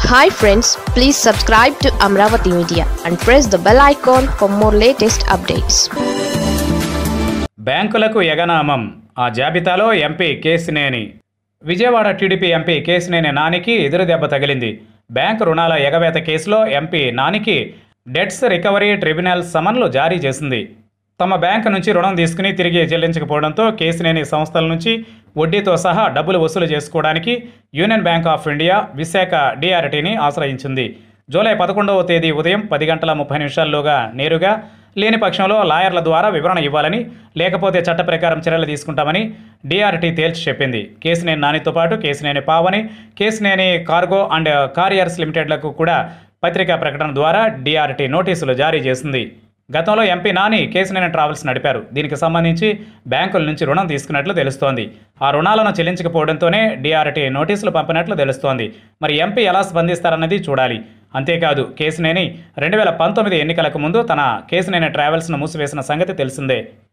hi friends please subscribe to Amaravati media and press the bell icon for more latest updates బ్యాంకులకు ఎగనామం ఆ జాబితాలో MP Kesineni Vijayawada TDP MP Kesineni నానికి ఎదురుదెబ్బ తగిలింది బ్యాంకు రుణాల ఎగవేత కేసులో ఎంపీ నానికి డెట్స్ రికవరీ ట్రిబ్యునల్ సమన్లు జారీ చేసింది తమ బ్యాంకు నుంచి రుణం తీసుకుని తిరిగి చెల్లించకపోవడంతో కేసినేని సంస్థల నుంచి వడ్డీతో సహా డబ్బులు వసూలు చేసుకోవడానికి Union Bank of India Visakha డిఆర్టీని ఆశ్రయించింది జూలై పదకొండవ తేదీ ఉదయం పది గంటల ముప్పై నిమిషాల్లోగా నేరుగా లేని పక్షంలో లాయర్ల ద్వారా వివరణ ఇవ్వాలని లేకపోతే చట్ట ప్రకారం చర్యలు తీసుకుంటామని డిఆర్టీ తేల్చి చెప్పింది కేసినేని నానితో పాటు Kesineni Pavani Kesineni cargo and carriers లిమిటెడ్లకు కూడా పత్రికా ప్రకటన ద్వారా డిఆర్టీ నోటీసులు జారీ చేసింది గతంలో ఎంపీ నాని కేసినేని ట్రావెల్స్ నడిపారు దీనికి సంబంధించి బ్యాంకుల నుంచి రుణం తీసుకున్నట్లు తెలుస్తోంది ఆ రుణాలను చెల్లించకపోవడంతోనే డిఆర్టీ నోటీసులు పంపినట్లు తెలుస్తోంది మరి ఎంపీ ఎలా స్పందిస్తారన్నది చూడాలి అంతేకాదు కేసినేని రెండు వేల పంతొమ్మిది ఎన్నికలకు ముందు తన కేసినేని ట్రావెల్స్ను మూసివేసిన సంగతి తెలిసిందే